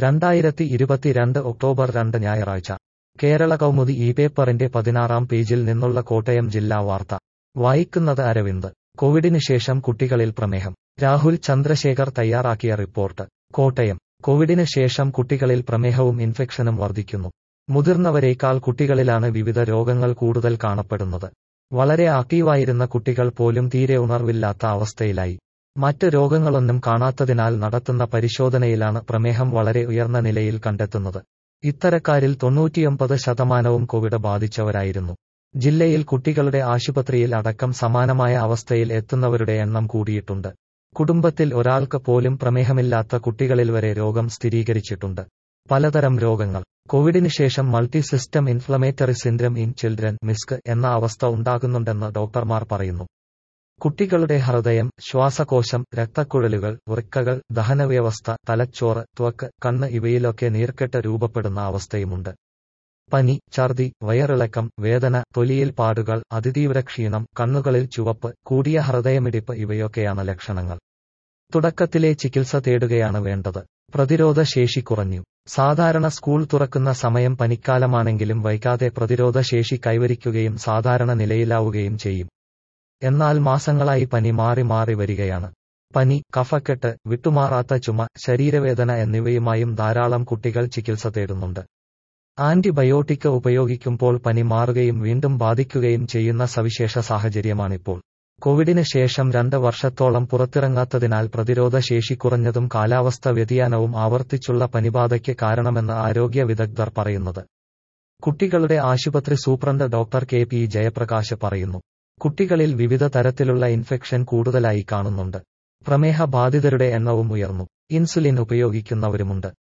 രണ്ടായിരത്തി ഇരുപത്തിരണ്ട് ഒക്ടോബർ രണ്ട് ഞായറാഴ്ച കേരള കൗമുദി ഈ പേപ്പറിന്റെ പതിനാറാം പേജിൽ നിന്നുള്ള കോട്ടയം ജില്ലാ വാർത്ത വായിക്കുന്നത് അരവിന്ദ് കോവിഡിന് ശേഷം കുട്ടികളിൽ പ്രമേഹം രാഹുൽ ചന്ദ്രശേഖർ തയ്യാറാക്കിയ റിപ്പോർട്ട് കോട്ടയം കോവിഡിന് ശേഷം കുട്ടികളിൽ പ്രമേഹവും ഇൻഫെക്ഷനും വർദ്ധിക്കുന്നു മുതിർന്നവരേക്കാൾ കുട്ടികളിലാണ് വിവിധ രോഗങ്ങൾ കൂടുതൽ കാണപ്പെടുന്നത് വളരെ ആക്റ്റീവായിരുന്ന കുട്ടികൾ പോലും തീരെ ഉണർവില്ലാത്ത അവസ്ഥയിലായി മറ്റ് രോഗങ്ങളൊന്നും കാണാത്തതിനാൽ നടത്തുന്ന പരിശോധനയിലാണ് പ്രമേഹം വളരെ ഉയർന്ന നിലയിൽ കണ്ടെത്തുന്നത് ഇത്തരക്കാരിൽ തൊണ്ണൂറ്റിയൊമ്പത് ശതമാനവും കോവിഡ് ബാധിച്ചവരായിരുന്നു ജില്ലയിൽ കുട്ടികളുടെ ആശുപത്രിയിൽ അടക്കം സമാനമായ അവസ്ഥയിൽ എത്തുന്നവരുടെ എണ്ണം കൂടിയിട്ടുണ്ട് കുടുംബത്തിൽ ഒരാൾക്ക് പോലും പ്രമേഹമില്ലാത്ത കുട്ടികളിൽ വരെ രോഗം സ്ഥിരീകരിച്ചിട്ടുണ്ട് പലതരം രോഗങ്ങൾ കോവിഡിന് ശേഷം multi system inflammatory syndrome in children MISC എന്ന അവസ്ഥ ഉണ്ടാകുന്നുണ്ടെന്ന് ഡോക്ടർമാർ പറയുന്നു കുട്ടികളുടെ ഹൃദയം ശ്വാസകോശം രക്തക്കുഴലുകൾ വൃക്കകൾ ദഹനവ്യവസ്ഥ തലച്ചോറ് ത്വക്ക് കണ്ണ് ഇവയിലൊക്കെ നീർക്കെട്ട് രൂപപ്പെടുന്ന അവസ്ഥയുമുണ്ട് പനി ഛർദി വയറിളക്കം വേദന തൊലിയിൽ പാടുകൾ അതിതീവ്ര ക്ഷീണം കണ്ണുകളിൽ ചുവപ്പ് കൂടിയ ഹൃദയമിടിപ്പ് ഇവയൊക്കെയാണ് ലക്ഷണങ്ങൾ തുടക്കത്തിലെ ചികിത്സ തേടുകയാണ് വേണ്ടത് പ്രതിരോധ ശേഷി കുറഞ്ഞു സാധാരണ സ്കൂൾ തുറക്കുന്ന സമയം പനിക്കാലമാണെങ്കിലും വൈകാതെ പ്രതിരോധ ശേഷി കൈവരിക്കുകയും സാധാരണ നിലയിലാവുകയും ചെയ്യും എന്നാൽ മാസങ്ങളായി പനി മാറി മാറി വരികയാണ് പനി കഫക്കെട്ട് വിട്ടുമാറാത്ത ചുമ ശരീരവേദന എന്നിവയുമായും ധാരാളം കുട്ടികൾ ചികിത്സ തേടുന്നുണ്ട് ആന്റിബയോട്ടിക് ഉപയോഗിക്കുമ്പോൾ പനി മാറുകയും വീണ്ടും ബാധിക്കുകയും ചെയ്യുന്ന സവിശേഷ സാഹചര്യമാണിപ്പോൾ കോവിഡിന് ശേഷം രണ്ട് വർഷത്തോളം പുറത്തിറങ്ങാത്തതിനാൽ പ്രതിരോധ ശേഷി കുറഞ്ഞതും കാലാവസ്ഥ വ്യതിയാനവും ആവർത്തിച്ചുള്ള പനിബാധയ്ക്ക് കാരണമെന്ന് ആരോഗ്യ വിദഗ്ധർ പറയുന്നത് കുട്ടികളുടെ ആശുപത്രി superintendent doctor K P Jayaprakash പറയുന്നു കുട്ടികളിൽ വിവിധ തരത്തിലുള്ള ഇൻഫെക്ഷൻ കൂടുതലായി കാണുന്നുണ്ട് പ്രമേഹ ബാധിതരുടെ എണ്ണവും ഉയർന്നു ഇൻസുലിൻ ഉപയോഗിക്കുന്നവരുമുണ്ട്